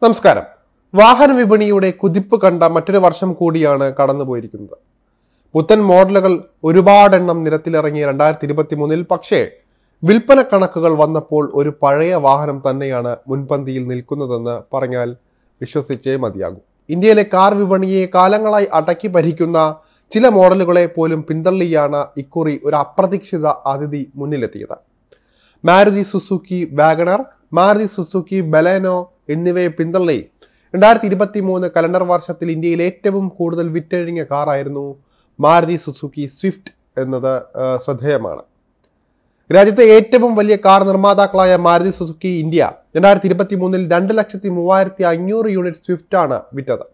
നമസ്കാരം വാഹന വിപണിയുടെ കുതിപ്പ് കണ്ട മറ്റൊരു വർഷം കൂടിയാണ് കടന്നുപോയിരിക്കുന്നത് പുത്തൻ മോഡലുകൾ ഒരുപാടെണ്ണം നിരത്തിലിറങ്ങിയ രണ്ടായിരത്തി ഇരുപത്തി മൂന്നിൽ പക്ഷേ വിൽപ്പന കണക്കുകൾ വന്നപ്പോൾ ഒരു പഴയ വാഹനം തന്നെയാണ് മുൻപന്തിയിൽ നിൽക്കുന്നതെന്ന് പറഞ്ഞാൽ വിശ്വസിച്ചേ മതിയാകും ഇന്ത്യയിലെ കാർ വിപണിയെ കാലങ്ങളായി അടക്കി ഭരിക്കുന്ന ചില മോഡലുകളെ പോലും പിന്തള്ളിയാണ് ഇക്കുറി ഒരു അപ്രതീക്ഷിത അതിഥി മുന്നിലെത്തിയത് Maruti Suzuki WagonR Maruti Suzuki Baleno എന്നിവയെ പിന്തള്ളി രണ്ടായിരത്തി ഇരുപത്തി മൂന്ന് കലണ്ടർ വർഷത്തിൽ ഇന്ത്യയിൽ ഏറ്റവും കൂടുതൽ വിറ്റഴിഞ്ഞ കാറായിരുന്നു മാരുതി സുസുക്കി സ്വിഫ്റ്റ് എന്നത് ആ, ശ്രദ്ധേയമാണ് രാജ്യത്തെ ഏറ്റവും വലിയ കാർ നിർമ്മാതാക്കളായ മാരുതി സുസുക്കി ഇന്ത്യ രണ്ടായിരത്തി ഇരുപത്തി മൂന്നിൽ രണ്ട് ലക്ഷത്തി മൂവായിരത്തി അഞ്ഞൂറ് യൂണിറ്റ് സ്വിഫ്റ്റ് ആണ് വിറ്റത്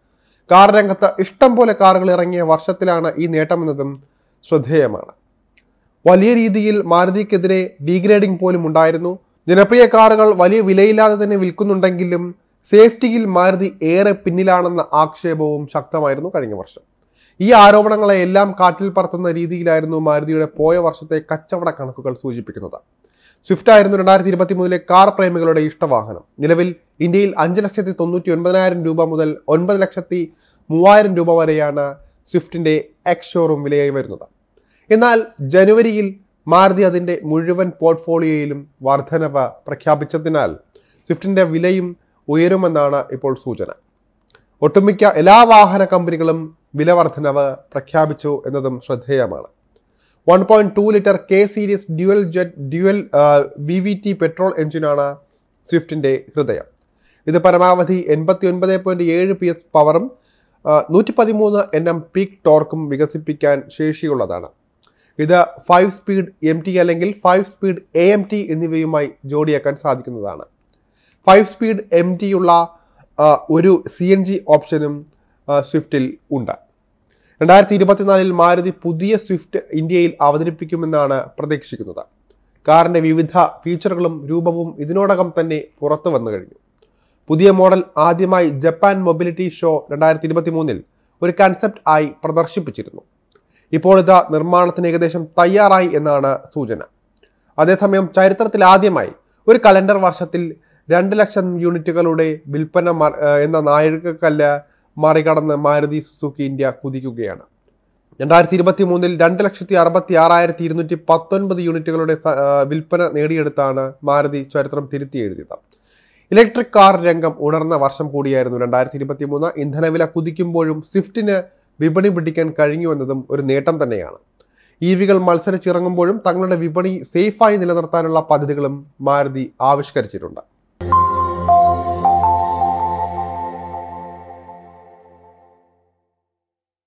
കാർ രംഗത്ത് ഇഷ്ടം പോലെ കാറുകൾ ഇറങ്ങിയ വർഷത്തിലാണ് ഈ നേട്ടമെന്നതും ശ്രദ്ധേയമാണ് വലിയ രീതിയിൽ മാരുതിക്കെതിരെ ഡീഗ്രേഡിംഗ് പോലും ഉണ്ടായിരുന്നു ജനപ്രിയ കാറുകൾ വലിയ വിലയില്ലാതെ തന്നെ വിൽക്കുന്നുണ്ടെങ്കിലും സേഫ്റ്റിയിൽ മാരുതി ഏറെ പിന്നിലാണെന്ന ആക്ഷേപവും ശക്തമായിരുന്നു കഴിഞ്ഞ വർഷം ഈ ആരോപണങ്ങളെ എല്ലാം കാറ്റിൽ പറത്തുന്ന രീതിയിലായിരുന്നു മാരുതിയുടെ പോയ വർഷത്തെ കച്ചവട കണക്കുകൾ സൂചിപ്പിക്കുന്നത് സ്വിഫ്റ്റ് ആയിരുന്നു രണ്ടായിരത്തി ഇരുപത്തി മൂന്നിലെ കാർ പ്രേമികളുടെ ഇഷ്ടവാഹനം നിലവിൽ ഇന്ത്യയിൽ അഞ്ച് ലക്ഷത്തി തൊണ്ണൂറ്റി ഒൻപതിനായിരം രൂപ മുതൽ ഒൻപത് ലക്ഷത്തി മൂവായിരം രൂപ വരെയാണ് സ്വിഫ്റ്റിന്റെ എക്സ് ഷോറൂം വിലയായി വരുന്നത് എന്നാൽ ജനുവരിയിൽ മാരുതി അതിൻ്റെ മുഴുവൻ പോർട്ട്ഫോളിയോയിലും വർധനവ് പ്രഖ്യാപിച്ചതിനാൽ സ്വിഫ്റ്റിന്റെ വിലയും ഉയരുമെന്നാണ് ഇപ്പോൾ സൂചന ഒട്ടുമിക്ക എല്ലാ വാഹന കമ്പനികളും വില വർധനവ് പ്രഖ്യാപിച്ചു എന്നതും ശ്രദ്ധേയമാണ് one point two litre K series dual jet dual V V T petrol എഞ്ചിനാണ് സ്വിഫ്റ്റിന്റെ ഹൃദയം ഇത് പരമാവധി എൺപത്തി ഒൻപത് പോയിന്റ് ഏഴ് പി എസ് പവറും നൂറ്റി പതിമൂന്ന് എൻ എം പീക്ക് ടോർക്കും വികസിപ്പിക്കാൻ ശേഷിയുള്ളതാണ് ഇത് ഫൈവ് സ്പീഡ് എം ടി അല്ലെങ്കിൽ five speed A M T എന്നിവയുമായി ജോഡിയാക്കാൻ സാധിക്കുന്നതാണ് ഫൈവ് സ്പീഡ് എം ടി ഉള്ള ആ, ഒരു സി എൻ ജി ഓപ്ഷനും ആ, സ്വിഫ്റ്റിൽ ഉണ്ട് രണ്ടായിരത്തി ഇരുപത്തിനാലിൽ മാരുതി പുതിയ സ്വിഫ്റ്റ് ഇന്ത്യയിൽ അവതരിപ്പിക്കുമെന്നാണ് പ്രതീക്ഷിക്കുന്നത് കാറിന്റെ വിവിധ ഫീച്ചറുകളും രൂപവും ഇതിനോടകം തന്നെ പുറത്തു വന്നു കഴിഞ്ഞു പുതിയ മോഡൽ ആദ്യമായി ജപ്പാൻ മൊബിലിറ്റി ഷോ രണ്ടായിരത്തി ഇരുപത്തി മൂന്നിൽ ഒരു കൺസെപ്റ്റ് ആയി പ്രദർശിപ്പിച്ചിരുന്നു ഇപ്പോൾ ഇത് നിർമ്മാണത്തിന് ഏകദേശം തയ്യാറായി എന്നാണ് സൂചന അതേസമയം ചരിത്രത്തിൽ ആദ്യമായി ഒരു കലണ്ടർ വർഷത്തിൽ രണ്ട് ലക്ഷം യൂണിറ്റുകളുടെ വിൽപ്പന മ- ഏർ എന്ന നാഴികക്കല്ല് മറികടന്ന് മാരുതി സുസുക്കി ഇന്ത്യ കുതിക്കുകയാണ് രണ്ടായിരത്തി ഇരുപത്തി മൂന്നിൽ രണ്ട് ലക്ഷത്തി അറുപത്തി ആറായിരത്തി ഇരുന്നൂറ്റി പത്തൊൻപത് യൂണിറ്റുകളുടെ സ- ഏർ വിൽപ്പന നേടിയെടുത്താണ് മാരുതി ചരിത്രം തിരുത്തി എഴുതിയത് ഇലക്ട്രിക് കാർ രംഗം ഉണർന്ന വർഷം കൂടിയായിരുന്നു രണ്ടായിരത്തി ഇരുപത്തി മൂന്ന് ഇന്ധനവില കുതിക്കുമ്പോഴും സ്വിഫ്റ്റിന് വിപണി പിടിക്കാൻ കഴിഞ്ഞു എന്നതും ഒരു നേട്ടം തന്നെയാണ് ഇ വികൾ മത്സരിച്ചിറങ്ങുമ്പോഴും തങ്ങളുടെ വിപണി സേഫായി നിലനിർത്താനുള്ള പദ്ധതികളും മാരുതി ആവിഷ്കരിച്ചിട്ടുണ്ട്